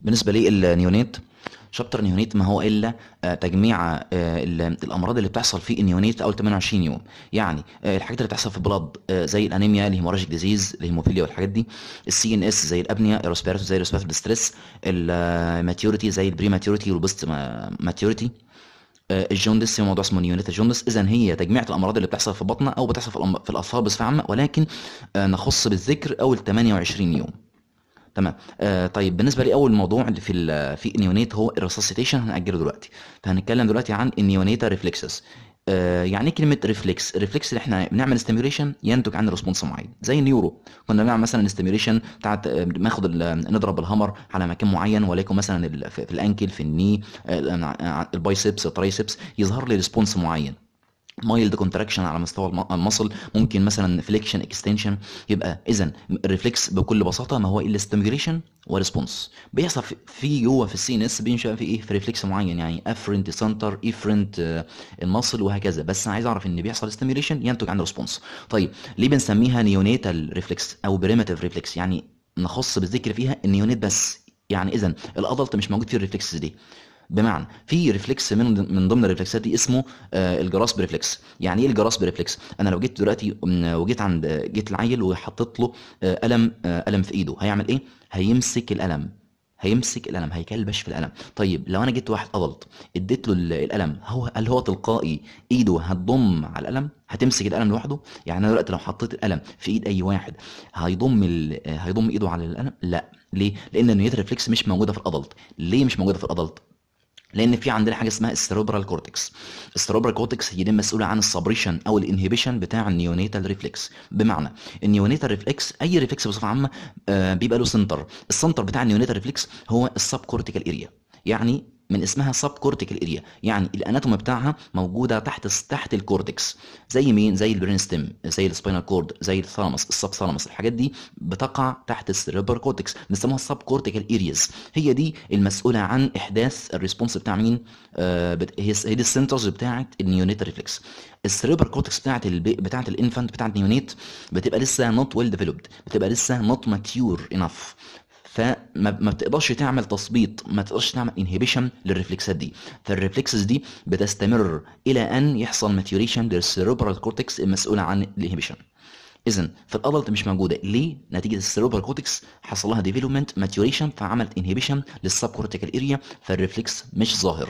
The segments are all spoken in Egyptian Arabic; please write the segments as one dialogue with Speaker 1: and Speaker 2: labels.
Speaker 1: بالنسبه للنيونيت شابتر نيونيت ما هو الا آه، تجميع آه، ال- الامراض اللي بتحصل في النيونيت اول 28 يوم يعني آه، الحاجات اللي بتحصل في البلد آه، زي الانيميا الهيموراجيك ديزيز الهيموفيليا والحاجات دي السي ان اس زي الابنيا الريسبيراتوري زي الريسبيراتوري ستريس الماتيوريتي زي البري ماتيوريتي والبوست ماتيوريتي آه، الجوندس هو موضوع اسمه نيونيتا جوندس اذا هي تجميع الامراض اللي بتحصل في بطننا او بتحصل في الأم- في الاطفال بصفه عامه ولكن آه، نخص بالذكر اول 28 يوم تمام آه طيب بالنسبه لاول موضوع اللي في ال في النيونيت هو الريسسيتيشن هنأجله دلوقتي فهنتكلم دلوقتي عن النيونيتا ريفلكسز آه يعني ايه كلمه ريفلكس ريفلكس اللي احنا بنعمل ستيميوليشن ينتج عنه ريسبونس معين زي النيورو كنا بنعمل مثلا ستيميوليشن بتاعت آه، بناخد ال- نضرب الهامر على مكان معين وليكن مثلا ال- في في الانكل في الني آه، البايسبس الترايسبس يظهر لي ريسبونس معين مايلد كونتراكشن على مستوى الم- المصل ممكن مثلا فليكشن اكستنشن يبقى اذا الريفلكس بكل بساطه ما هو الا ستيميوليشن وريسبونس بيحصل في- في جوه في السي ان اس بينشا في ايه في ريفلكس معين يعني افرنت سنتر افرنت المصل وهكذا بس انا عايز اعرف ان بيحصل ستيميوليشن ينتج عنه ريسبونس طيب ليه بنسميها نيونيتال ريفلكس او بريماتيف ريفلكس يعني نخص بالذكر فيها النيونيت بس يعني اذا الادلت مش موجود فيه الريفلكس دي بمعنى في ريفلكس من من ضمن الريفلكسات دي اسمه آه، الجراسب ريفلكس يعني ايه الجراسب ريفلكس انا لو جيت دلوقتي م- وجيت عند جيت العيل وحطيت له آه، قلم آه، قلم في ايده هيعمل ايه هيمسك القلم هيمسك القلم هيكلبش في القلم طيب لو انا جيت واحد ادلت اديت له ال- القلم هو هل هو تلقائي ايده هتضم على القلم هتمسك القلم لوحده يعني انا دلوقتي لو حطيت القلم في ايد اي واحد هيضم ال... هيضم ايده على القلم لا ليه لان النيوتر ريفلكس مش موجوده في الادلت ليه مش موجوده في الادلت لان في عندنا حاجه اسمها السيربرال كورتكس السيربرال كورتكس هي دي مسؤوله عن السبريشن او الانهبيشن بتاع النيونيتال ريفلكس بمعنى النيونيتال ريفلكس اي ريفلكس بصفه عامه آه، بيبقى له سنتر السنتر بتاع النيونيتال ريفلكس هو السب كورتيكال اريا يعني من اسمها سب كورتيكال اريا يعني الاناتومي بتاعها موجوده تحت تحت الكورتكس زي مين زي البرين ستيم زي السباينال كورد زي الثالاموس السب ثالاموس الحاجات دي بتقع تحت السيربر كورتكس بنسموها السب كورتيكال ارياز هي دي المسؤوله عن احداث الريسبونس بتاع مين آه بت... هي هي دي السنترز بتاعه النيونيت ريفلكس السيربر كورتكس بتاعه البي... بتاعه الانفانت بتاعه النيونيت بتبقى لسه نوت ويل ديفلوبد بتبقى لسه نوت ماتيور انف فما ما بتقدرش تعمل تثبيط ما تقدرش تعمل انهبيشن للريفلكسات دي فالريفلكسز دي بتستمر الى ان يحصل ماتيوريشن للسيربرال كورتكس المسؤوله عن الانهبيشن اذا في الادلت مش موجوده ليه نتيجه السيربرال كورتكس حصل لها ديفلوبمنت ماتيوريشن فعملت انهبيشن للسب كورتيكال اريا فالريفلكس مش ظاهر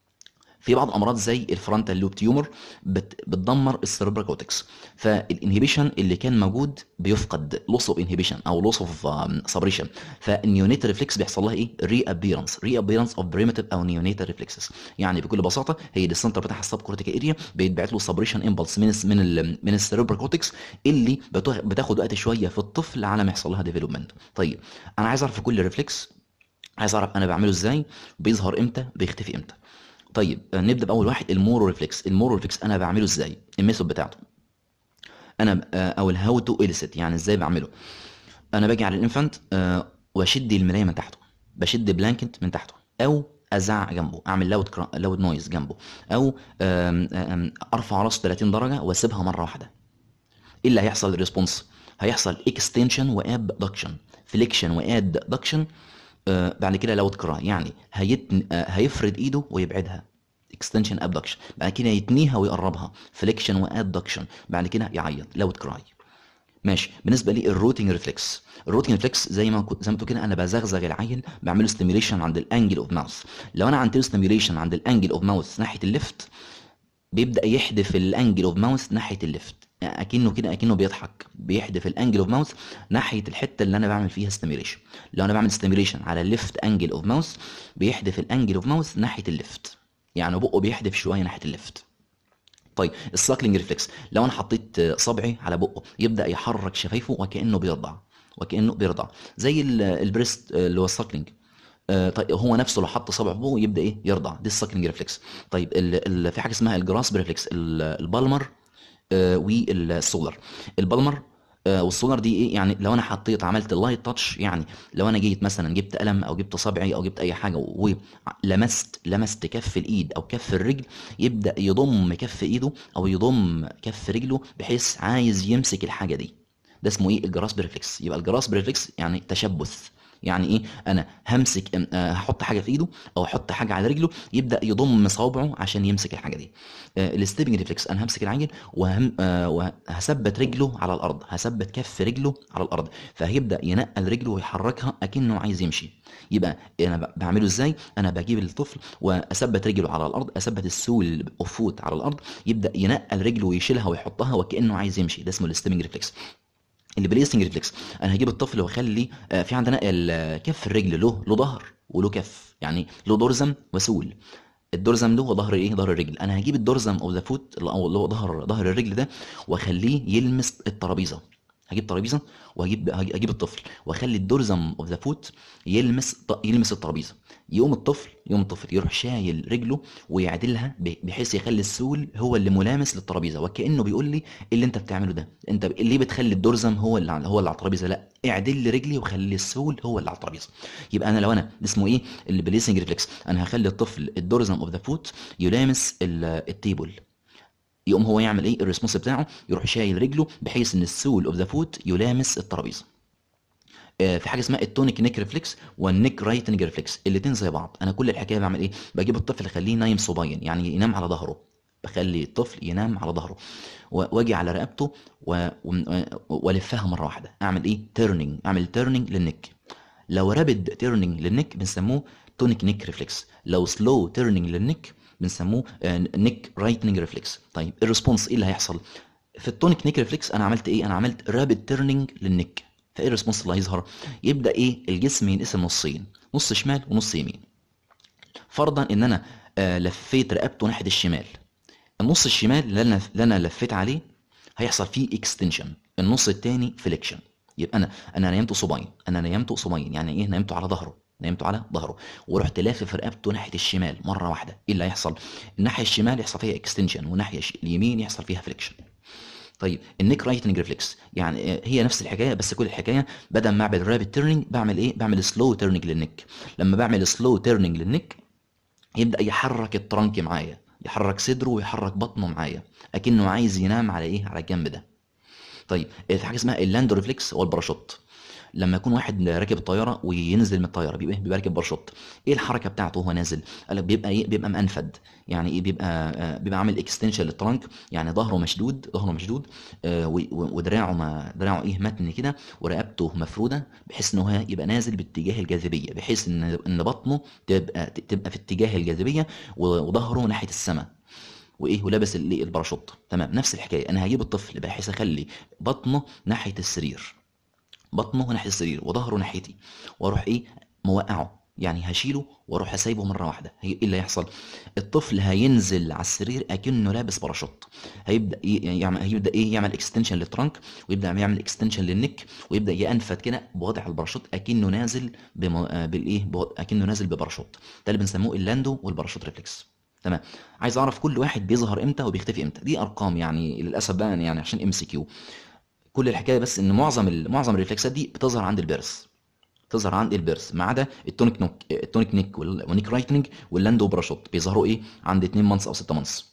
Speaker 1: في بعض الامراض زي الفرونتال لوب تيومر بت بتدمر السيربرال كورتكس فالانهبيشن اللي كان موجود بيفقد لوس اوف انهبيشن او لوس اوف سبريشن فالنيونيت ريفلكس بيحصل لها ايه ري ابيرنس ري ابيرنس اوف بريمتيف او نيونيت ريفلكسز يعني بكل بساطه هي دي السنتر بتاع السب كورتيكال اريا بيتبعت له سبريشن امبلس من من ال من السيربرال كورتكس اللي بتاخ- بتاخد وقت شويه في الطفل على ما يحصل لها ديفلوبمنت طيب انا عايز اعرف في كل ريفلكس عايز اعرف انا بعمله ازاي بيظهر امتى بيختفي امتى طيب آه، نبدا باول واحد المورو ريفلكس المورو ريفلكس انا بعمله ازاي الميثود بتاعته انا آه، او الهاو تو اليسيت يعني ازاي بعمله انا باجي على الانفانت آه، واشد المرايه من تحته بشد بلانكت من تحته او ازعق جنبه اعمل لاود كرا... لاود نويز جنبه او آم، آم، ارفع راسه 30 درجه واسيبها مره واحده ايه اللي هيحصل الريسبونس هيحصل اكستنشن وابدكشن فليكشن وادكشن آه بعد كده لاود كراي يعني هيتن... آه هيفرد ايده ويبعدها اكستنشن ابدكشن بعد كده يتنيها ويقربها فليكشن وادكشن بعد كده يعيط لاود كراي ماشي بالنسبه لي الروتنج ريفلكس الروتنج ريفلكس زي ما كنت زي ما تقول كده انا بزغزغ العيل بعمله ستيميوليشن عند الانجل اوف ماوث لو انا عملت له ستيميوليشن عند الانجل اوف ماوث ناحيه الليفت بيبدا يحدف الانجل اوف ماوث ناحيه الليفت يعني اكنه كده اكنه بيضحك بيحدف الانجل اوف ماوث ناحيه الحته اللي انا بعمل فيها ستيميوليشن لو انا بعمل ستيميوليشن على الليفت انجل اوف ماوث بيحدف الانجل اوف ماوث ناحيه الليفت يعني بقه بيحدف شويه ناحيه الليفت طيب الساكلينج ريفلكس لو انا حطيت آه، صبعي على بقه يبدا يحرك شفايفه وكانه بيرضع وكانه بيرضع زي ال- البريست آه، اللي هو الساكلينج آه، طيب هو نفسه لو حط صبعه في بقه يبدا ايه يرضع دي الساكلينج ريفلكس طيب ال ال في حاجه اسمها الجراسب ريفلكس ال- البالمر آه، والسولر البالمر آه، والسولر دي ايه يعني لو انا حطيت عملت اللايت تاتش يعني لو انا جيت مثلا جبت قلم او جبت صبعي او جبت اي حاجه ولمست لمست كف الايد او كف الرجل يبدا يضم كف ايده او يضم كف رجله بحيث عايز يمسك الحاجه دي ده اسمه ايه الجراسب ريفلكس يبقى الجراسب ريفلكس يعني تشبث يعني ايه انا همسك آه، هحط حاجه في ايده او احط حاجه على رجله يبدا يضم صوابعه عشان يمسك الحاجه دي الستيبنج ريفلكس انا همسك العيل وهم آه، وهثبت رجله على الارض هثبت كف رجله على الارض فهيبدا ينقل رجله ويحركها اكنه عايز يمشي يبقى انا ب- بعمله ازاي انا بجيب الطفل واثبت رجله على الارض اثبت السول اوف فوت على الارض يبدا ينقل رجله ويشيلها ويحطها وكانه عايز يمشي ده اسمه الستيبنج ريفلكس البليسنج ريفلكس انا هجيب الطفل واخلي آه، في عندنا ال- كف الرجل له له ظهر وله كف يعني له دورزم وسول الدورزم ده هو ظهر ايه ظهر الرجل انا هجيب الدورزم او ذا فوت اللي هو اللي هو ظهر ظهر الرجل ده واخليه يلمس الترابيزه هجيب ترابيزه وهجيب هج- هجيب الطفل واخلي الدورزم اوف ذا فوت يلمس ط- يلمس الترابيزه يقوم الطفل يقوم الطفل يروح شايل رجله ويعدلها ب- بحيث يخلي السول هو اللي ملامس للترابيزه وكانه بيقول لي إيه اللي انت بتعمله ده انت ب- ليه بتخلي الدورزم هو اللي على- هو اللي على الترابيزه لا اعدل لي رجلي وخلي السول هو اللي على الترابيزه يبقى انا لو انا ده اسمه ايه البليسنج ريفلكس انا هخلي الطفل الدورزم اوف ذا فوت يلامس ال- التيبل يقوم هو يعمل ايه الريسبونس بتاعه يروح شايل رجله بحيث ان السول اوف ذا فوت يلامس الترابيزه آه، في حاجه اسمها التونيك نيك ريفلكس والنيك رايتنج ريفلكس الاثنين زي بعض انا كل الحكايه بعمل ايه بجيب الطفل اخليه نايم صباين يعني ينام على ظهره بخلي الطفل ينام على ظهره و- واجي على رقبته و- و- والفها مره واحده اعمل ايه تيرنينج اعمل تيرنينج للنك لو رابد تيرنينج للنك بنسموه تونيك نيك ريفلكس لو سلو تيرنينج للنك بنسموه نيك رايتنج ريفلكس طيب الريسبونس ايه اللي هيحصل في التونيك نيك ريفلكس انا عملت ايه انا عملت رابد تيرنينج للنك فايه الريسبونس اللي هيظهر يبدا ايه الجسم ينقسم نصين نص شمال ونص يمين فرضا ان انا آه، لفيت رقبته ناحيه الشمال النص الشمال اللي انا اللي انا لفيت عليه هيحصل فيه اكستنشن النص التاني فليكشن يبقى انا انا نيمته صباين انا نيمته صباين يعني ايه نيمته على ظهره نيمته على ظهره ورحت لافف رقبته ناحيه الشمال مره واحده ايه اللي هيحصل الناحيه الشمال يحصل فيها اكستنشن والناحيه الش- اليمين يحصل فيها فليكشن طيب النيك رايتنج ريفلكس يعني آه، هي نفس الحكايه بس كل الحكايه بدل ما اعمل رابid تيرنينج بعمل ايه بعمل سلو تيرنينج للنك لما بعمل سلو تيرنينج للنك يبدا يحرك الترنك معايا يحرك صدره ويحرك بطنه معايا اكنه عايز ينام على ايه على الجنب ده طيب في حاجه اسمها اللاند ريفلكس هو الباراشوت لما يكون واحد راكب الطياره وينزل من الطياره بيبقى إيه؟ بيبقى راكب باراشوت ايه الحركه بتاعته وهو نازل قال لك بيبقى ايه بيبقى منفد يعني ايه بيبقى آه، بيبقى عامل اكستنشن للترنك يعني ظهره مشدود ظهره مشدود آه، و- و- ودراعه ما دراعه ايه متن كده ورقبته مفروده بحيث ان هو يبقى نازل باتجاه الجاذبيه بحيث ان ان بطنه تبقى تبقى في اتجاه الجاذبيه و- وظهره ناحيه السماء وايه ولابس ال- الباراشوت تمام نفس الحكايه انا هجيب الطفل بحيث اخلي بطنه ناحيه السرير بطنه ناحيه السرير وظهره ناحيتي واروح ايه موقعه يعني هشيله واروح اسايبه مره واحده هي ايه اللي هيحصل الطفل هينزل على السرير اكنه لابس باراشوت هيبدا ي- يعمل هيبدا ايه يعمل اكستنشن للترنك ويبدا يعمل اكستنشن للنك ويبدا ينفد كده بوضع الباراشوت اكنه نازل بم... آه، بالايه بو- اكنه نازل بباراشوت ده اللي بنسموه اللاندو والباراشوت ريفلكس تمام عايز اعرف كل واحد بيظهر امتى وبيختفي امتى دي ارقام يعني للاسف بقى يعني عشان ام سي كيو كل الحكايه بس ان معظم ال- معظم الريفلكسات دي بتظهر عند البيرث تظهر عند البيرث ما عدا التونيك نوك التونيك نيك وال- والنيك رايتنج واللاندو براشوت بيظهروا ايه عند 2 مانس او 6 مانس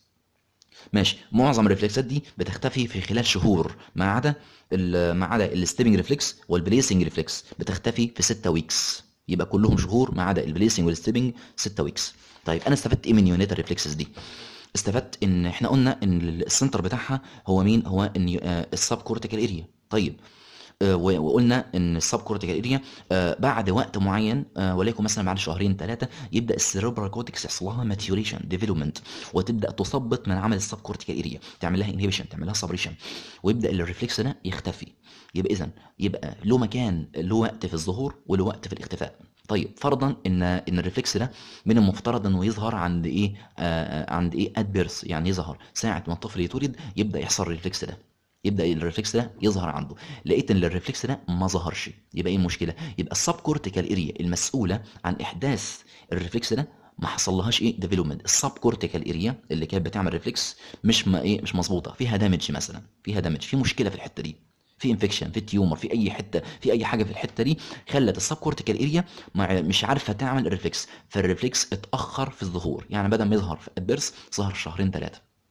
Speaker 1: ماشي معظم الريفلكسات دي بتختفي في خلال شهور ما عدا ال- ما عدا الستيبنج ريفلكس والبليسنج ريفلكس بتختفي في 6 ويكس يبقى كلهم شهور ما عدا البليسنج والستيبنج 6 ويكس طيب انا استفدت ايه من يونيت الريفلكسز دي استفدت ان احنا قلنا ان السنتر بتاعها هو مين هو ان السب كورتيكال اريا طيب آه، و- وقلنا ان السب كورتيكال اريا بعد وقت معين آه، وليكن مثلا بعد شهرين ثلاثه يبدا السيربرال كورتكس يحصل لها ماتيوريشن ديفلوبمنت وتبدا تثبط من عمل السب كورتيكال اريا تعمل لها انهبيشن تعمل لها سبريشن ويبدا الريفلكس ده يختفي يبقى اذا يبقى له مكان له وقت في الظهور وله وقت في الاختفاء طيب فرضا ان ان الريفلكس ده من المفترض انه يظهر عند ايه آه عند ايه اد بيرث يعني يظهر ساعه ما الطفل يتولد يبدا يحصل الريفلكس ده يبدا الريفلكس ده يظهر عنده لقيت ان الريفلكس ده ما ظهرش يبقى ايه المشكله يبقى السب كورتيكال اريا المسؤوله عن احداث الريفلكس ده ما حصلهاش ايه ديفلوبمنت السب كورتيكال اريا اللي كانت بتعمل ريفلكس مش ما ايه مش مظبوطه فيها دامج مثلا فيها دامج في مشكله في الحته دي في انفكشن في تيومر في اي حته في اي حاجه في الحته دي خلت السب كورتيكال اريا مش عارفه تعمل الريفلكس فالريفلكس اتاخر في الظهور يعني بدل ما يظهر في البرس ظهر شهرين ثلاثه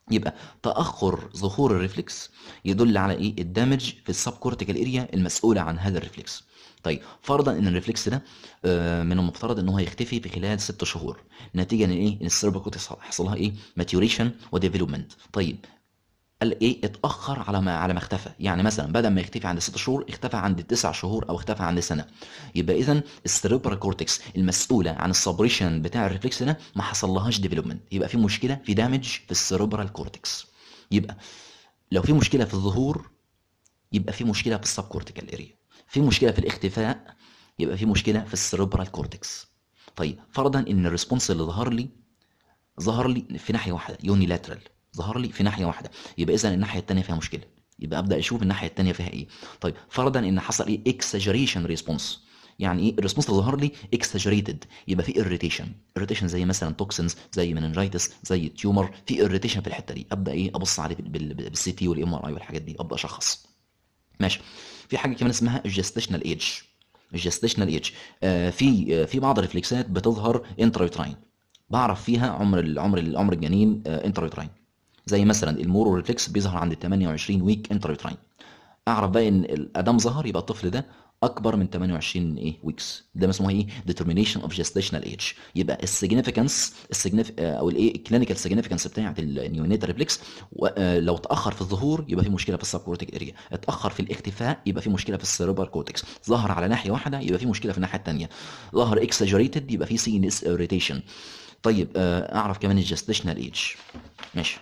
Speaker 1: يبقى تاخر ظهور الريفلكس يدل على ايه الدمج في السب كورتيكال اريا المسؤوله عن هذا الريفلكس طيب فرضا ان الريفلكس ده آه، من المفترض ان هو يختفي في خلال ست شهور نتيجه ان ايه ان السيربرال كورتكس حصل لها ايه ماتيوريشن وديفلوبمنت طيب قال ايه اتاخر على ما على ما اختفى يعني مثلا بدل ما يختفي عند ست شهور اختفى عند تسع شهور او اختفى عند سنه يبقى اذا السيربرال كورتكس المسؤوله عن السبريشن بتاع الريفلكس ده ما حصلهاش ديفلوبمنت يبقى في مشكله في دامج في السيربرال كورتكس يبقى لو في مشكله في الظهور يبقى في مشكله في السب كورتيكال اريا في مشكله في الاختفاء يبقى في مشكله في السيربرال كورتكس طيب فرضا ان الريسبونس اللي ظهر لي ظهر لي في ناحيه واحده يونيلاترال ظهر لي في ناحيه واحده يبقى اذا الناحيه الثانيه فيها مشكله يبقى ابدا اشوف الناحيه الثانيه فيها ايه طيب فرضا ان حصل ايه اكسجريشن ريسبونس يعني ايه الريسبونس اللي ظهر لي اكسجريتد يبقى في اريتيشن اريتيشن زي مثلا توكسنز زي مننجايتس زي تيومر في اريتيشن في الحته دي ابدا ايه ابص عليه بالسي تي والام ار اي والحاجات دي ابدا اشخص ماشي في حاجه كمان اسمها الجستيشنال ايج الجستيشنال ايج آه في آه في بعض الريفلكسات بتظهر انترايتراين بعرف فيها عمر العمر العمر الجنين آه انترايتراين زي مثلا المورو ريفلكس بيظهر عند 28 ويك انترايتراين اعرف بقى ان الادام ظهر يبقى الطفل ده اكبر من 28 ايه ويكس ده اسمه ايه determination of gestational age يبقى السيجنيفيكانس السيجنيف او الايه الكلينيكال سيجنيفيكانس بتاعه النيونيتال ريفلكس لو تاخر في الظهور يبقى في مشكله في السبكورتيك اريا اتاخر في الاختفاء يبقى في مشكله في السيربر كورتكس ظهر على ناحيه واحده يبقى في مشكله في الناحيه الثانيه ظهر اكسجريتد يبقى في سي اس اريتيشن طيب اعرف كمان الجستيشنال ايج ماشي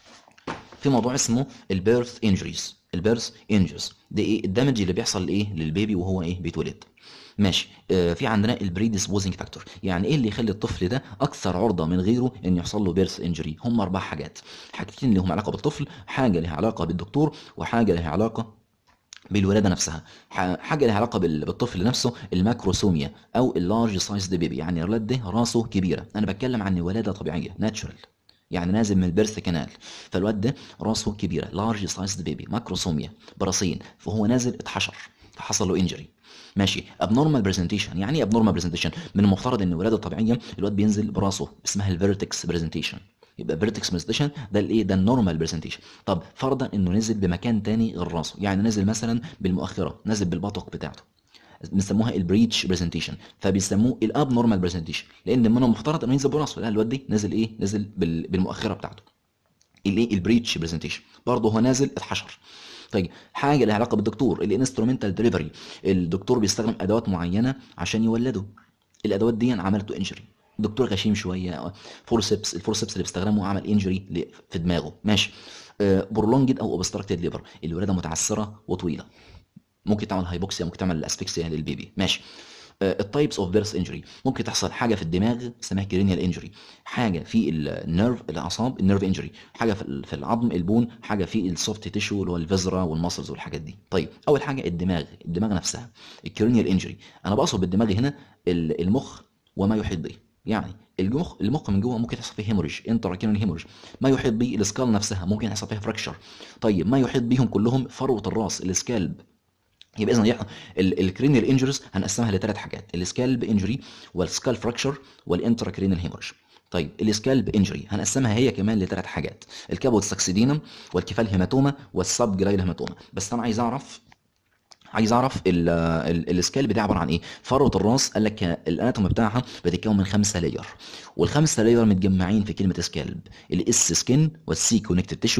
Speaker 1: في موضوع اسمه البيرث انجريز البيرث انجريز ده ايه الدمج اللي بيحصل لايه للبيبي وهو ايه بيتولد ماشي آه في عندنا البريديسبوزنج فاكتور يعني ايه اللي يخلي الطفل ده اكثر عرضه من غيره ان يحصل له بيرث انجري هم اربع حاجات حاجتين لهم علاقه بالطفل حاجه لها علاقه بالدكتور وحاجه لها علاقه بالولاده نفسها حاجه لها علاقه بالطفل نفسه الماكروسوميا او اللارج سايز بيبي يعني الولد ده راسه كبيره انا بتكلم عن ولاده طبيعيه ناتشورال يعني نازل من البرث كانال فالواد ده راسه كبيره لارج سايزد بيبي ماكروسوميا براسين فهو نازل اتحشر فحصل له انجري ماشي ابنورمال برزنتيشن يعني ايه ابنورمال برزنتيشن من المفترض ان الولاده الطبيعيه الواد بينزل براسه اسمها الفيرتكس برزنتيشن يبقى فيرتكس برزنتيشن ده الايه ده النورمال برزنتيشن طب فرضا انه نزل بمكان تاني غير راسه يعني نزل مثلا بالمؤخره نزل بالبطق بتاعته بنسموها البريتش برزنتيشن فبيسموه الاب نورمال برزنتيشن لان من المفترض انه ينزل براسه لا الواد دي نزل ايه نزل بالمؤخره بتاعته الايه البريتش برزنتيشن برضه هو نازل اتحشر طيب حاجه لها علاقه بالدكتور الانسترومنتال دليفري الدكتور بيستخدم ادوات معينه عشان يولده الادوات دي عملته انجري دكتور غشيم شويه فورسبس الفورسبس اللي بيستخدمه عمل انجري في دماغه ماشي برولونجد او اوبستراكتد ليفر الولاده متعسره وطويله ممكن تعمل هايبوكسيا ممكن تعمل اسفكسيا للبيبي ماشي التايبس اوف بيرث انجري ممكن تحصل حاجه في الدماغ اسمها كرينيال انجري حاجه في النيرف الاعصاب النيرف انجري حاجه في العظم البون حاجه في السوفت تيشو اللي هو الفيزرا والماسلز والحاجات دي طيب اول حاجه الدماغ الدماغ نفسها الكرينيال انجري انا بقصد بالدماغ هنا المخ وما يحيط به يعني المخ المخ من جوه ممكن يحصل فيه هيموريج انتراكينال هيموريج ما يحيط به السكال نفسها ممكن يحصل فيها فراكشر طيب ما يحيط بهم كلهم فروه الراس السكالب يبقى اذا الكرينيال انجريز هنقسمها لثلاث حاجات السكالب انجري والسكال فراكشر والانتراكرينال هيموريج طيب السكالب انجري هنقسمها هي كمان لثلاث حاجات الكابوت ساكسيدينم والكفال هيماتوما والسب جلايل هيماتوما بس انا عايز اعرف عايز اعرف السكالب ده عباره عن ايه فروه الراس قال لك الاناتوم بتاعها بتتكون من خمسه لاير والخمسه لاير متجمعين في كلمه سكالب الاس سكين والسي كونكتيف تيشو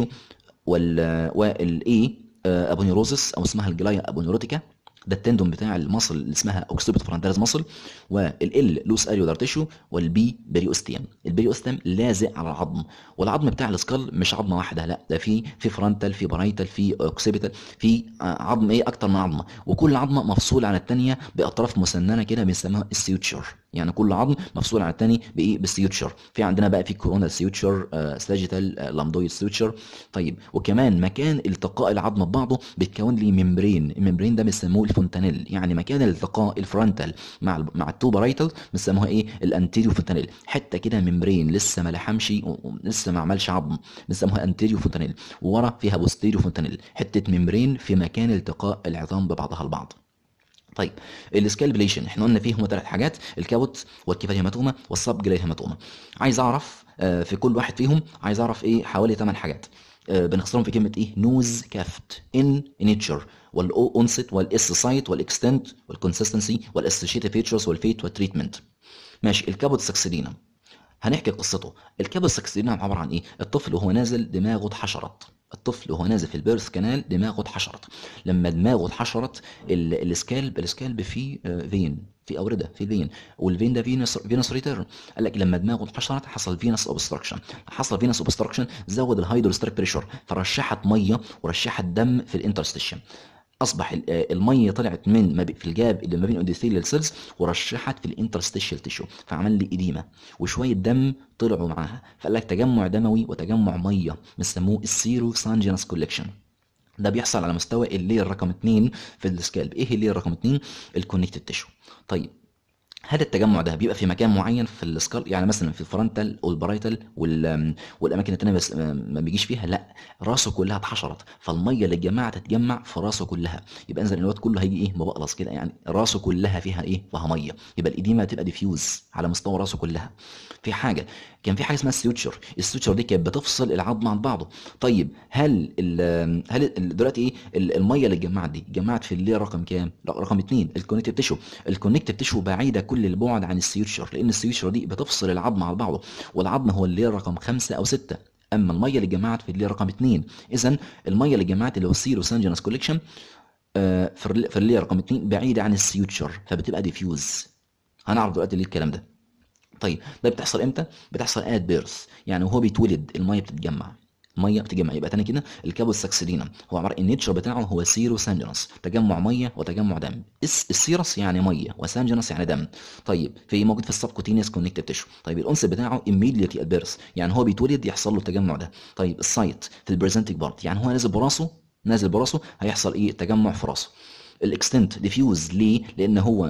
Speaker 1: وال والاي ابونيروزس او اسمها الجلايا ابونيروتيكا ده التندون بتاع المصل اللي اسمها اوكسيبت فرانتاريز مصل والال لوس اريولار تيشو والبي بريوستيم البريوستيم لازق على العظم والعظم بتاع السكال مش عظمه واحده لا ده في في فرونتال في برايتال في اوكسيبيتال في عظم ايه اكتر من عظمه وكل عظمه مفصوله عن الثانيه باطراف مسننه كده بنسميها السيوتشر يعني كل عظم مفصول عن الثاني بايه بالسيوتشر في عندنا بقى في كورونا سيوتشر آه سلاجيتال آه لامدويد سيوتشر طيب وكمان مكان التقاء العظم ببعضه بيتكون لي ممبرين الممبرين ده بنسموه الفونتانيل يعني مكان التقاء الفرونتال مع مع التوبرايتال بنسموها ايه الانتيريو فونتانيل حته كده ممبرين لسه ما لحمش لسه ما عملش عظم بنسموها انتيريو فونتانيل وورا فيها بوستيريو فونتانيل حته ممبرين في مكان التقاء العظام ببعضها البعض طيب السكالبليشن احنا قلنا فيه هم ثلاث حاجات الكاوت والكفال هيماتوما والصب جلاي هيماتوما عايز اعرف آه، في كل واحد فيهم عايز اعرف ايه حوالي 8 حاجات آه، بنختصرهم في كلمه ايه نوز كافت ان نيتشر والاونست والاس سايت والاكستنت والكونسستنسي والاسوشيتيف فيتشرز والفيت والتريتمنت ماشي الكابوت ساكسيدينا هنحكي قصته الكابوت ساكسيدينا عباره عن ايه الطفل وهو نازل دماغه اتحشرت الطفل وهو نازل في البيرث كانال دماغه اتحشرت لما دماغه اتحشرت ال- السكالب السكالب فيه آه، فين في اورده في فين والفين ده فينس فينس ريتيرن قال لك لما دماغه اتحشرت حصل فينس اوبستراكشن حصل فينس اوبستراكشن زود الهيدروستريك بريشر فرشحت ميه ورشحت دم في الانترستيشن اصبح ال- آه، الميه طلعت من ما بي- في الجاب اللي ما بين الاندوثيليال سيلز ورشحت في الانترستيشال تيشو فعمل لي اديمه وشويه دم طلعوا معاها فقال لك تجمع دموي وتجمع ميه بنسموه السيرو سانجينس كولكشن ده بيحصل على مستوى اللير رقم 2 في السكالب ايه اللير رقم 2 الكونكتد تيشو طيب هذا التجمع ده بيبقى في مكان معين في السكال يعني مثلا في الفرونتال والبرايتال وال والاماكن التانيه بس ما بيجيش فيها لا راسه كلها اتحشرت فالميه اللي اتجمعت تتجمع في راسه كلها يبقى انزل الواد كله هيجي ايه مبقلص كده يعني راسه كلها فيها ايه فيها ميه يبقى الاديمه تبقى ديفيوز على مستوى راسه كلها في حاجه كان في حاجه اسمها السيوتشر السيوتشر دي كانت بتفصل العظم عن بعضه طيب هل ال هل ال- دلوقتي ايه ال- الميه اللي اتجمعت دي اتجمعت في اللير رقم كام لا رقم 2 الكونكتيف تيشو الكونكتيف تيشو بعيده كل البعد عن السيوتشر لان السيوتشر دي بتفصل العظم عن بعضه والعظم هو اللير رقم 5 او 6 اما الميه اللي اتجمعت في اللير رقم 2 اذا الميه اللي اتجمعت اللي هو السيرو سانجينس كوليكشن في الل- في اللير رقم 2 بعيده عن السيوتشر فبتبقى ديفيوز هنعرف دلوقتي ليه الكلام ده طيب ده بتحصل امتى بتحصل ات بيرث يعني وهو بيتولد الميه بتتجمع ميه بتتجمع يبقى تاني كده الكابوس ساكسيدينا هو عباره النيتشر بتاعه هو سيرو سانجنس تجمع ميه وتجمع دم الس- السيرس يعني ميه وسانجنس يعني دم طيب في موجود في السبكوتينيوس كونكتيف تيشو طيب الانس بتاعه immediately at birth يعني هو بيتولد يحصل له التجمع ده طيب السايت في البريزنتنج بارت يعني هو نازل براسه نازل براسه هيحصل ايه تجمع في راسه الاكستنت ديفيوز ليه لان هو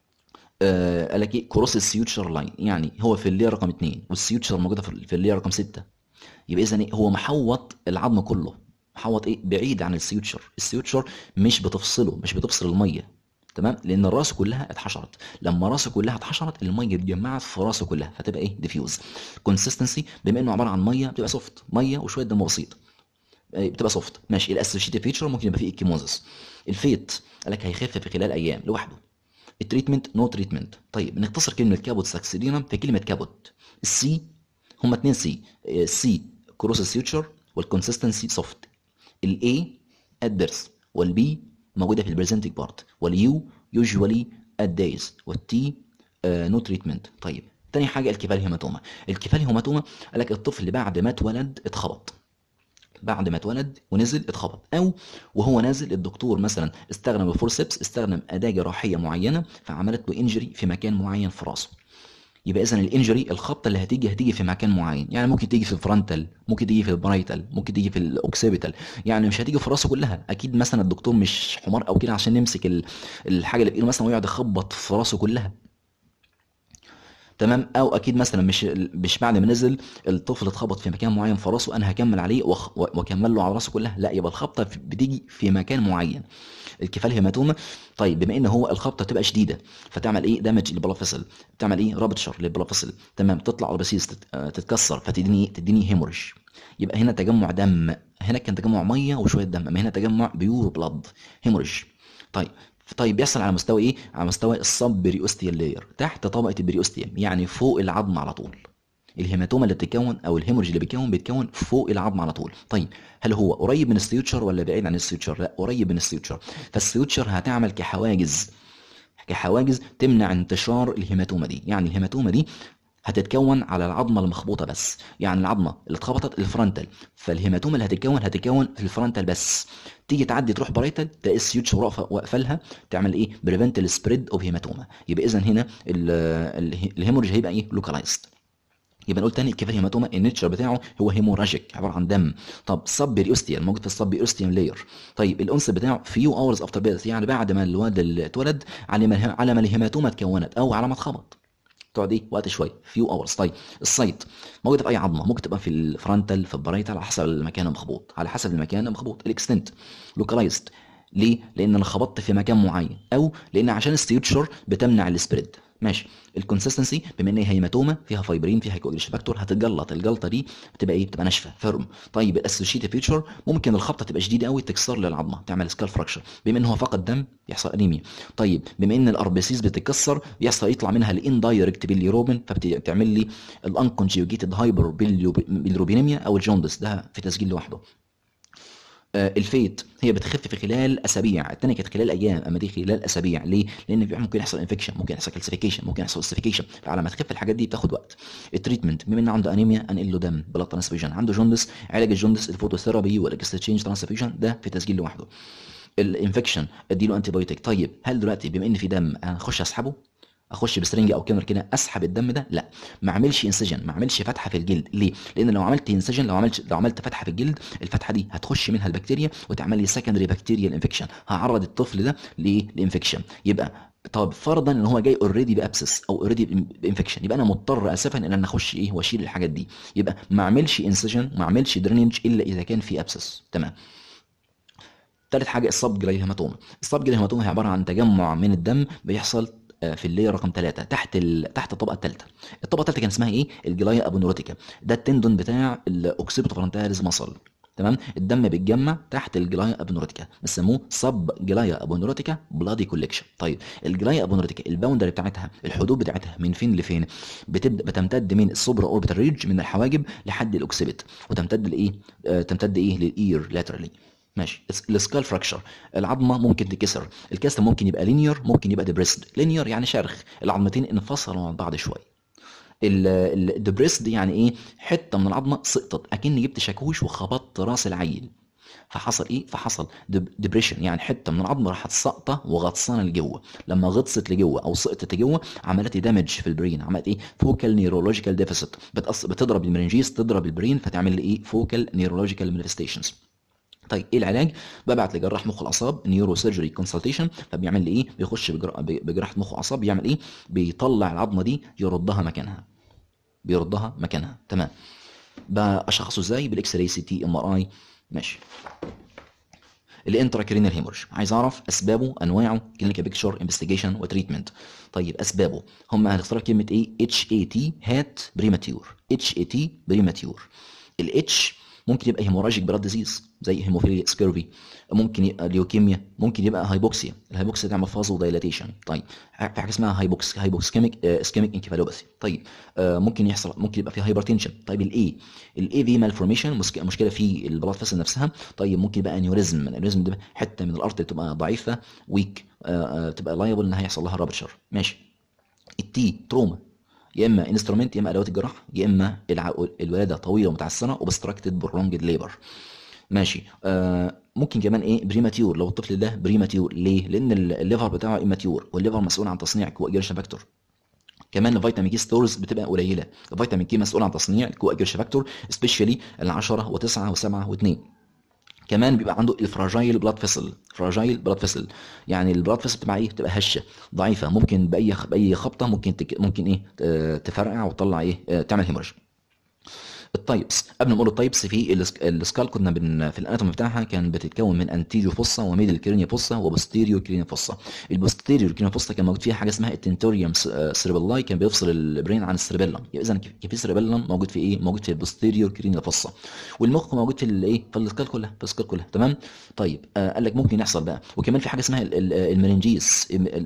Speaker 1: آه قال لك ايه كروس السيوتشر لاين يعني هو في اللير رقم 2 والسيوتشر موجوده في في اللير رقم 6 يبقى اذا ايه هو محوط العظم كله محوط ايه بعيد عن السيوتشر السيوتشر مش بتفصله مش بتفصل الميه تمام لان الراس كلها اتحشرت لما راسه كلها اتحشرت الميه اتجمعت في راسه كلها فتبقى ايه ديفيوز كونسيستنسي بما انه عباره عن ميه بتبقى سوفت ميه وشويه دم بسيط آه، بتبقى سوفت ماشي الاسوشيتيف فيتشر ممكن يبقى فيه اكيموزس الفيت قال لك هيخف في خلال ايام لوحده التريتمنت نو تريتمنت طيب نختصر كلمه كابوت ساكسيدينم في كلمه كابوت السي هما اتنين سي السي كروس السيوتشر والكونسستنسي سوفت الاي ات بيرث والبي موجوده في البريزنتنج بارت واليو يوجوالي ات دايز والتي نو تريتمنت طيب تاني حاجه الكفال هيماتوما الكفال هيماتوما قال لك الطفل بعد ما اتولد اتخبط بعد ما اتولد ونزل اتخبط او وهو نازل الدكتور مثلا استخدم الفورسبس استخدم اداه جراحيه معينه فعملت له انجري في مكان معين في راسه يبقى اذا الانجري الخبطه اللي هتيجي هتيجي في مكان معين يعني ممكن تيجي في الفرونتال ممكن تيجي في البرايتال ممكن تيجي في الاوكسيبيتال يعني مش هتيجي في راسه كلها اكيد مثلا الدكتور مش حمار او كده عشان يمسك ال- الحاجه اللي بايده مثلا ويقعد يخبط في راسه كلها تمام او اكيد مثلا مش مش بعد ما نزل الطفل اتخبط في مكان معين في راسه انا هكمل عليه وأخ- واكمل له على راسه كلها لا يبقى الخبطه في- بتيجي في مكان معين الكفال هيماتوما طيب بما ان هو الخبطه تبقى شديده فتعمل ايه دامج للبلافيسل تعمل ايه رابتشر للبلافيسل تمام تطلع البسيس تت- آه، تتكسر فتديني تديني هيموريج يبقى هنا تجمع دم هنا كان تجمع ميه وشويه دم اما هنا تجمع بيور بلاد هيموريج طيب طيب بيحصل على مستوى ايه على مستوى السب بريوستيال لاير تحت طبقه البريوستيوم يعني فوق العظم على طول الهيماتوما اللي بتتكون او الهيموريج اللي بيتكون بيتكون فوق العظم على طول طيب هل هو قريب من السيوتشر ولا بعيد عن السيوتشر لا قريب من السيوتشر فالسيوتشر هتعمل كحواجز كحواجز تمنع انتشار الهيماتوما دي يعني الهيماتوما دي هتتكون على العظمه المخبوطه بس يعني العظمه اللي اتخبطت الفرونتال فالهيماتوما اللي هتتكون هتتكون في الفرونتال بس تيجي تعدي تروح برايتال تلاقي السيوتشر واقفه واقفه لها تعمل ايه بريفنت السبريد اوف هيماتوما يبقى اذا هنا ال- ال- الهيموريج هيبقى ايه لوكالايزد يبقى نقول تاني الكفال هيماتوما النيتشر بتاعه هو هيموراجيك عباره عن دم طب سب بيريوستيال موجود في السب بيريوستيال لاير طيب الانس بتاعه فيو اورز افتر بيرث يعني بعد ما الواد اللي اتولد على ما على ما الهيماتوما اتكونت او على ما اتخبط تقعد ايه وقت شويه فيو اورز طيب السايت موجوده في اي عظمه ممكن تبقى في الفرونتال في البرايتال على حسب المكان المخبوط على حسب المكان المخبوط الاكستنت لوكالايزد ليه؟ لان انا خبطت في مكان معين او لان عشان السيوتشر بتمنع السبريد ماشي الكونسستنسي بما ان هي هيماتوما فيها فايبرين فيها كوجليش فاكتور هتتجلط الجلطه دي بتبقى ايه بتبقى ناشفه فيرم طيب الاسوشيتد فيتشر ممكن الخبطه تبقى شديده قوي تكسر للعظمه تعمل سكال فراكشر بما ان هو فقد دم يحصل انيميا طيب بما ان الاربسيس بتتكسر يحصل يطلع منها الاندايركت بيليروبين فبتعمل لي الانكونجيوجيتد هايبر بيلروبينيميا او الجوندس ده في تسجيل لوحده آه، الفيت هي بتخف في خلال اسابيع الثانيه كانت خلال ايام اما دي خلال اسابيع ليه لان في ممكن يحصل انفكشن ممكن يحصل كالسيفيكيشن ممكن يحصل اوسيفيكيشن فعلى ما تخف الحاجات دي بتاخد وقت التريتمنت بما ان عنده انيميا انقل له دم بلاد ترانسفيوجن عنده جوندس علاج الجوندس الفوتوثيرابي والاكستشينج ترانسفيوجن ده في تسجيل لوحده الانفكشن اديله انتي بايوتيك طيب هل دلوقتي بما ان في دم هخش اسحبه اخش بسرنجه او كاميرا كده اسحب الدم ده لا ما اعملش انسجن ما اعملش فتحه في الجلد ليه لان لو عملت انسجن لو عملت لو عملت فتحه في الجلد الفتحه دي هتخش منها البكتيريا وتعمل لي سكندري بكتيريال انفكشن هعرض الطفل ده لايه لانفكشن يبقى طب فرضا ان هو جاي اوريدي بابسس او اوريدي بانفكشن يبقى انا مضطر اسفا ان انا اخش ايه واشيل الحاجات دي يبقى ما اعملش انسجن ما اعملش درينج الا اذا كان في ابسس تمام تالت حاجه الصب جلايهيماتوما الصب جلايهيماتوما هي عباره عن تجمع من الدم بيحصل آه، في اللير رقم 3 تحت ال... تحت الطبقه الثالثه الطبقه الثالثه كان اسمها ايه الجلايا ابونوروتيكا ده التندون بتاع الاوكسيبيتو فرونتاليز مصل تمام الدم بيتجمع تحت الجلايا ابونوروتيكا بيسموه سب جلايا ابونوروتيكا بلادي كوليكشن طيب الجلايا ابونوروتيكا الباوندري بتاعتها الحدود بتاعتها من فين لفين بتبدا بتمتد من السوبرا اوربيتال ريج من الحواجب لحد الاوكسيبيت وتمتد لايه آه تمتد ايه للاير لاترالي ماشي السكال فراكشر العظمه ممكن تكسر الكسر ممكن يبقى لينير ممكن يبقى ديبريسد لينير يعني شرخ العظمتين انفصلوا عن بعض شويه الدبريسد يعني ايه حته من العظمه سقطت اكني جبت شاكوش وخبطت راس العيل فحصل ايه فحصل ديبريشن يعني حته من العظم راحت ساقطه وغطسانه لجوه لما غطست لجوه او سقطت لجوه عملت دامج في البرين عملت ايه فوكال نيورولوجيكال ديفيسيت بتضرب المرنجيس تضرب البرين فتعمل لي ايه فوكال نيورولوجيكال مانيفستيشنز طيب ايه العلاج ببعت لجراح مخ والاعصاب نيورو سيرجري كونسلتيشن فبيعمل لي ايه بيخش بجراحه مخ واعصاب بيعمل ايه بيطلع العظمه دي يردها مكانها بيردها مكانها تمام بشخصه ازاي بالاكس راي سي تي ام ار اي ماشي الانتراكرينال هيمورج عايز اعرف اسبابه انواعه كلينيكال بيكتشر انفستيجيشن وتريتمنت طيب اسبابه هم هنختار كلمه ايه اتش اي تي هات بريماتيور اتش اي تي بريماتيور الاتش ممكن يبقى هيموراجيك بلاد ديزيز زي هيموفيليا سكيرفي ممكن يبقى ليوكيميا ممكن يبقى هايبوكسيا الهايبوكسيا تعمل فازو دايلاتيشن طيب في حاجه اسمها هايبوكس هايبوكسكيميك اسكيميك انكفالوباثي طيب آه ممكن يحصل ممكن يبقى في هايبرتنشن طيب الاي الاي في مالفورميشن مشكله في البلاد فيسل نفسها طيب ممكن يبقى انيوريزم الانيوريزم ده حته من الارض بتبقى ضعيفه ويك آه تبقى لايبل ان هيحصل لها رابتشر ماشي التي تروما يا اما انسترومنت يا اما ادوات الجراحه يا اما الولاده طويله ومتعسره وبستراكتد برونجد ليبر ماشي آه ممكن كمان ايه بريماتيور لو الطفل ده بريماتيور ليه لان الليفر بتاعه اماتيور والليفر مسؤول عن تصنيع كواجيرشن فاكتور كمان الفيتامين كي ستورز بتبقى قليله الفيتامين كي مسؤول عن تصنيع الكواجيرشن فاكتور سبيشالي ال 10 و9 و7 و2 كمان بيبقى عنده الفراجايل بلاد فيسل فراجايل بلاد فيسل يعني البلاد فيسل بتبقى ايه بتبقى هشه ضعيفه ممكن باي باي خبطه ممكن تك... ممكن ايه تفرقع وتطلع ايه تعمل هيموريج التايبس قبل ما نقول التايبس في السكال كنا بن في الاناتومي بتاعها كان بتتكون من انتيريو فوسا وميدل كرينيا فوسا وبوستيريو كرينيا فوسا البوستيريو كرينيا فوسا كان موجود فيها حاجه اسمها التنتوريوم سيربيلاي كان بيفصل البرين عن السيربيلم اذا كان في سيربيلم موجود في ايه موجود في البوستيريو كرينيا فوسا والمخ موجود في الايه في السكال كلها في السكال كلها تمام طيب آه قال لك ممكن يحصل بقى وكمان في حاجه اسمها المننجيس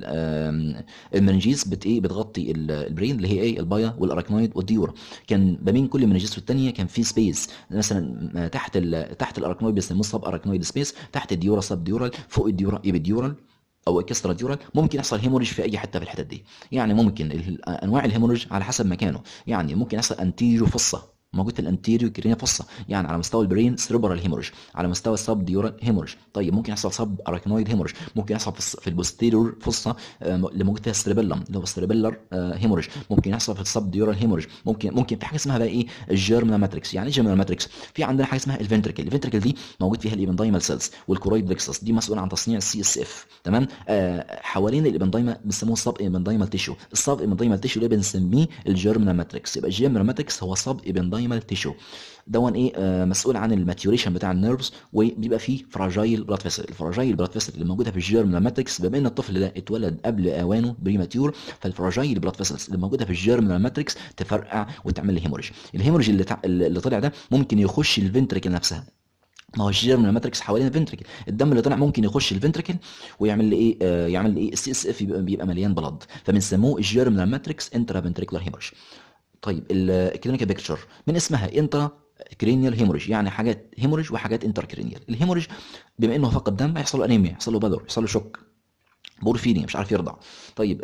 Speaker 1: المننجيس بت ايه بتغطي البرين اللي هي ايه البايا والاراكنويد والديورا كان ما بين كل مننجيس والثانيه كان في سبيس مثلا تحت ال تحت الاراكنويد بيسموه سب اراكنويد سبيس تحت الديورا سب ديورال فوق الديورا ايبيديورال او اكسترا ديورال ممكن يحصل هيموريج في اي حته في الحتت دي يعني ممكن انواع الهيموريج على حسب مكانه يعني ممكن يحصل انتيريو فصه موجود في الانتيريو كرينيا فوسا يعني على مستوى البرين سيربرال هيموريج على مستوى السب ديورال هيموريج طيب ممكن يحصل سب اراكنويد هيموريج ممكن يحصل في البوستيريور فوسا اللي موجود فيها السيربيلم اللي هو السيربيلر هيموريج ممكن يحصل في السب ديورال هيموريج ممكن ممكن في حاجه اسمها بقى ايه الجيرمنا ماتريكس يعني ايه جيرمنا ماتريكس في عندنا حاجه اسمها الفنتركل الفنتركل دي موجود فيها الايبندايمال سيلز والكورويد بلكسس دي مسؤوله عن تصنيع السي اس اف تمام آه حوالين الايبندايما بنسموه السب ايبندايمال تيشو السب ايبندايمال تيشو ده بنسميه الجيرمنا ماتريكس يبقى الجيرمنا ماتريكس هو سب ايبندايمال ميزنكايمال تيشو دون ايه آه مسؤول عن الماتيوريشن بتاع النيرفز وبيبقى فيه فراجايل بلاد فيسل الفراجايل بلاد فيسل اللي موجوده في الجيرم ماتريكس بما ان الطفل ده اتولد قبل اوانه بريماتيور فالفراجايل بلاد فيسلز اللي موجوده في الجيرم ماتريكس تفرقع وتعمل لي هيموريج الهيموريج اللي, تع... اللي طلع ده ممكن يخش الفنتريكل نفسها ما هو الجيرم ماتريكس حوالين الفنتريكل الدم اللي طلع ممكن يخش الفنتريكل ويعمل لي ايه آه يعمل لي ايه السي اس اف بيبقى, بيبقى مليان بلد فبنسموه الجيرم ماتريكس انترا فنتريكولار هيموريج طيب الكلينيكال بيكتشر من اسمها انترا كرينيال هيموريج يعني حاجات هيموريج وحاجات انتر كرينيال الهيموريج بما انه فقد دم هيحصل له انيميا يحصل له بدر يحصل له شوك بورفيريا مش عارف يرضع طيب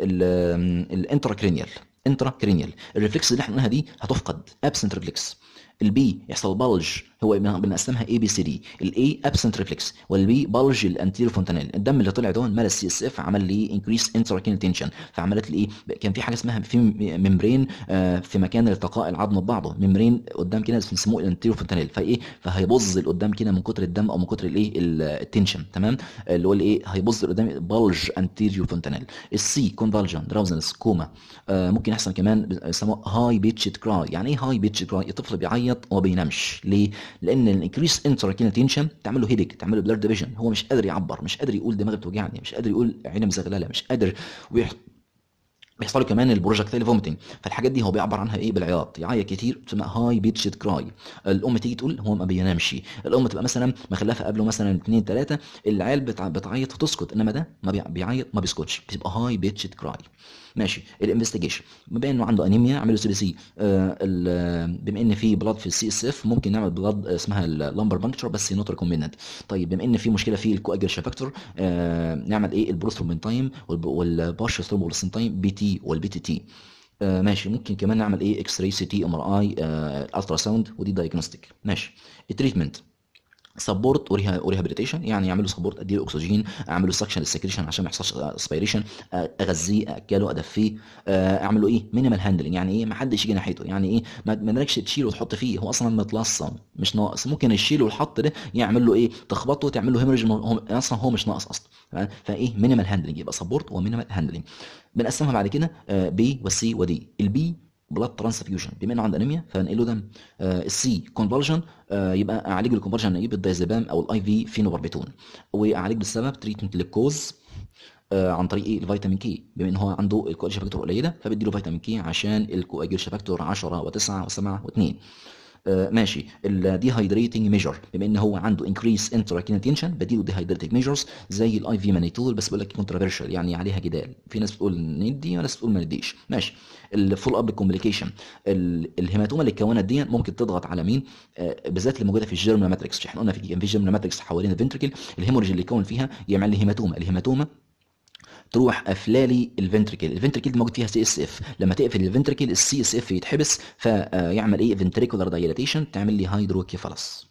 Speaker 1: الانترا كرينيال انترا كرينيال الريفلكس اللي احنا قلناها دي هتفقد ابسنت ريفلكس البي يحصل بلج هو بنقسمها اي بي سي دي الاي ابسنت ريفلكس والبي بلج الانتيريور فونتانيل الدم اللي طلع ده مال السي اس اف عمل لي انكريس انتراكين تنشن فعملت لي ايه كان في حاجه اسمها في ممبرين آه في مكان التقاء العظم ببعضه ممبرين قدام كده بنسموه الانتيريور فونتانيل فايه فهيبظ لقدام كده من كتر الدم او من كتر الايه التنشن تمام اللي هو الايه هيبظ لقدام بلج انتيريور فونتانيل السي كونفالجن دراوزنس كوما آه ممكن يحصل كمان بيسموه هاي بيتشد كراي يعني ايه هاي بيتشد كراي الطفل بيعيط وما بينامش ليه لان الانكريس انتراكينال تنشن تعمل له هيدك تعمل له بلر ديفيجن هو مش قادر يعبر مش قادر يقول دماغي بتوجعني مش قادر يقول عيني مزغلله مش قادر ويح... بيحصل له كمان البروجكتيل فوميتنج فالحاجات دي هو بيعبر عنها ايه بالعياط يعيط كتير تسمى هاي بيتشد كراي الام تيجي تقول هو ما بينامش الام تبقى مثلا مخلفه قبله مثلا اثنين ثلاثه العيال بتع... بتعيط وتسكت انما ده ما بي... بيعيط ما بيسكتش بيبقى هاي بيتشد كراي ماشي الانفستيجيشن بما انه عنده انيميا اعمله سي سي آه بما ان في بلاد في السي اس اف ممكن نعمل بلاد اسمها اللمبر بانكتشر بس نوت ريكومندد طيب بما ان في مشكله في الكواجرشن فاكتور آه نعمل ايه البروسترومبين تايم والبارشل ثرومبوليسين تايم بي تي والبي تي تي آه ماشي ممكن كمان نعمل ايه اكس راي سي تي ام ار اي الترا ساوند ودي دايجنوستيك ماشي التريتمنت سبورت وريهابيليتيشن يعني يعملوا سبورت اديله اكسجين اعمله سكشن للسكريشن عشان ما يحصلش اسبيريشن اغذيه اكله ادفيه اعمل له ايه مينيمال هاندلنج يعني ايه ما حدش يجي ناحيته يعني ايه ما مالكش تشيله وتحط فيه هو اصلا متلصم مش ناقص ممكن الشيل والحط ده يعمل له ايه تخبطه تعمل له هيمرج اصلا هو مش ناقص اصلا فايه مينيمال هاندلنج يبقى سبورت ومينيمال هاندلنج بنقسمها بعد كده بي والسي ودي البي بلاد ترانسفيوجن بما انه عنده انيميا فنقله دم آه السي كونفالجن آه يبقى اعالج الكونفالجن ايه بالدايزابام او الاي في فينوباربيتون واعالج بالسبب تريتمنت للكوز آه عن طريق ايه الفيتامين كي بما ان هو عنده الكواجيشن فاكتور قليله فبدي له فيتامين كي عشان الكواجيشن فاكتور 10 و9 و7 و2 آه ماشي الديهايدريتنج ميجر بما ان هو عنده انكريس انتراكينال تنشن بديله ديهايدريتنج ميجرز زي الاي في مانيتول بس بقول لك كونترافيرشال يعني عليها جدال في ناس بتقول ندي وناس بتقول ما نديش ماشي الفول اب كومبليكيشن الهيماتوما اللي اتكونت دي ممكن تضغط على مين آه بالذات اللي موجوده في الجيرم ماتريكس احنا قلنا في كان في جيرم ماتريكس حوالين الفنتركل الهيموريج اللي يكون فيها يعمل لي هيماتوما الهيماتوما تروح قافلالي الفنتركل الفنتركل دي موجود فيها سي اس اف لما تقفل الفنتركل السي اس اف يتحبس فيعمل ايه فنتريكولار دايلاتيشن تعمل لي هيدروكيفالس